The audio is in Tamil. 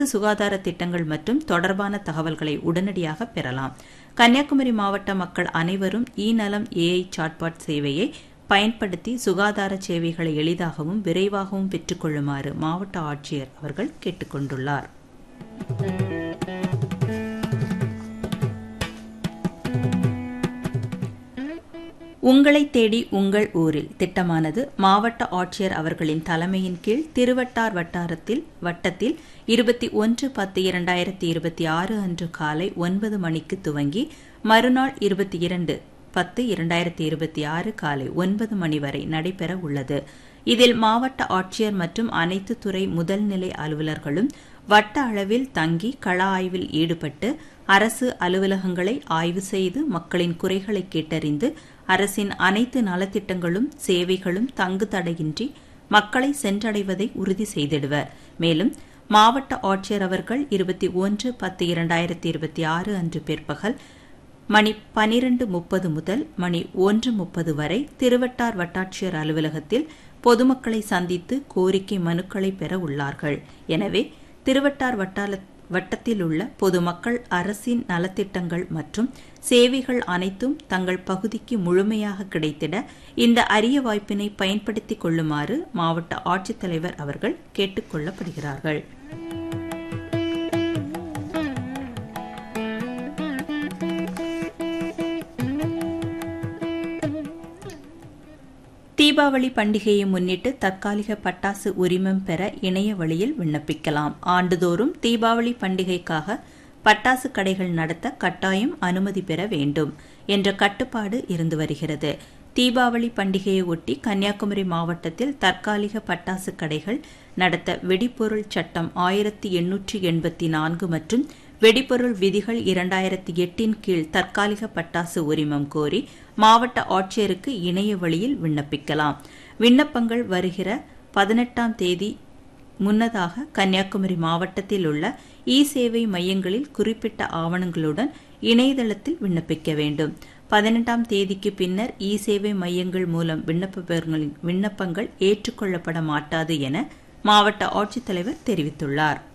சுகாதார திட்டங்கள் மற்றும் தொடர்பான தகவல்களை உடனடியாக பெறலாம் கன்னியாகுமரி மாவட்ட மக்கள் அனைவரும் இ நலம் ஏஐ சாட்பாட் சேவையை பயன்படுத்தி சுகாதார சேவைகளை எளிதாகவும் விரைவாகவும் பெற்றுக்கொள்ளுமாறு மாவட்ட ஆட்சியர் அவர்கள் கேட்டுக் கொண்டுள்ளார் உங்களை தேடி உங்கள் ஊரில் திட்டமானது மாவட்ட ஆட்சியர் அவர்களின் தலைமையின் கீழ் திருவட்டார் வட்டாரத்தில் வட்டத்தில் இருபத்தி ஒன்று பத்து இரண்டாயிரத்தி இருபத்தி ஆறு அன்று காலை ஒன்பது மணிக்கு துவங்கி மறுநாள் இருபத்தி இரண்டு பத்து இரண்டாயிரத்தி இருபத்தி ஆறு காலை ஒன்பது மணி வரை நடைபெற உள்ளது இதில் மாவட்ட ஆட்சியர் மற்றும் அனைத்து துறை முதல்நிலை அலுவலர்களும் வட்ட அளவில் தங்கி கள ஆய்வில் ஈடுபட்டு அரசு அலுவலகங்களை ஆய்வு செய்து மக்களின் குறைகளை கேட்டறிந்து அரசின் அனைத்து நலத்திட்டங்களும் சேவைகளும் தங்கு தடையின்றி மக்களை சென்றடைவதை உறுதி செய்திடுவர் மேலும் மாவட்ட ஆட்சியர் அவர்கள் இருபத்தி ஒன்று பத்து இரண்டாயிரத்தி இருபத்தி ஆறு அன்று பிற்பகல் மணி பனிரெண்டு முப்பது முதல் மணி ஒன்று முப்பது வரை திருவட்டார் வட்டாட்சியர் அலுவலகத்தில் பொதுமக்களை சந்தித்து கோரிக்கை மனுக்களை பெற உள்ளார்கள் எனவே திருவட்டார் வட்டார வட்டத்தில் உள்ள பொதுமக்கள் அரசின் நலத்திட்டங்கள் மற்றும் சேவைகள் அனைத்தும் தங்கள் பகுதிக்கு முழுமையாக கிடைத்திட இந்த அரிய வாய்ப்பினை பயன்படுத்திக் கொள்ளுமாறு மாவட்ட ஆட்சித்தலைவர் அவர்கள் கேட்டுக் கொள்ளப்படுகிறார்கள் தீபாவளி பண்டிகையை முன்னிட்டு தற்காலிக பட்டாசு உரிமம் பெற இணைய வழியில் விண்ணப்பிக்கலாம் ஆண்டுதோறும் தீபாவளி பண்டிகைக்காக பட்டாசு கடைகள் நடத்த கட்டாயம் அனுமதி பெற வேண்டும் என்ற கட்டுப்பாடு இருந்து வருகிறது தீபாவளி பண்டிகையை ஒட்டி கன்னியாகுமரி மாவட்டத்தில் தற்காலிக பட்டாசு கடைகள் நடத்த வெடிப்பொருள் சட்டம் ஆயிரத்தி எண்ணூற்றி எண்பத்தி நான்கு மற்றும் வெடிபொருள் விதிகள் இரண்டாயிரத்தி எட்டின் கீழ் தற்காலிக பட்டாசு உரிமம் கோரி மாவட்ட ஆட்சியருக்கு இணைய வழியில் விண்ணப்பிக்கலாம் விண்ணப்பங்கள் வருகிற பதினெட்டாம் தேதி முன்னதாக கன்னியாகுமரி மாவட்டத்தில் உள்ள இ சேவை மையங்களில் குறிப்பிட்ட ஆவணங்களுடன் இணையதளத்தில் விண்ணப்பிக்க வேண்டும் பதினெட்டாம் தேதிக்கு பின்னர் இ சேவை மையங்கள் மூலம் விண்ணப்பங்களின் விண்ணப்பங்கள் ஏற்றுக்கொள்ளப்பட மாட்டாது என மாவட்ட ஆட்சித்தலைவர் தெரிவித்துள்ளார்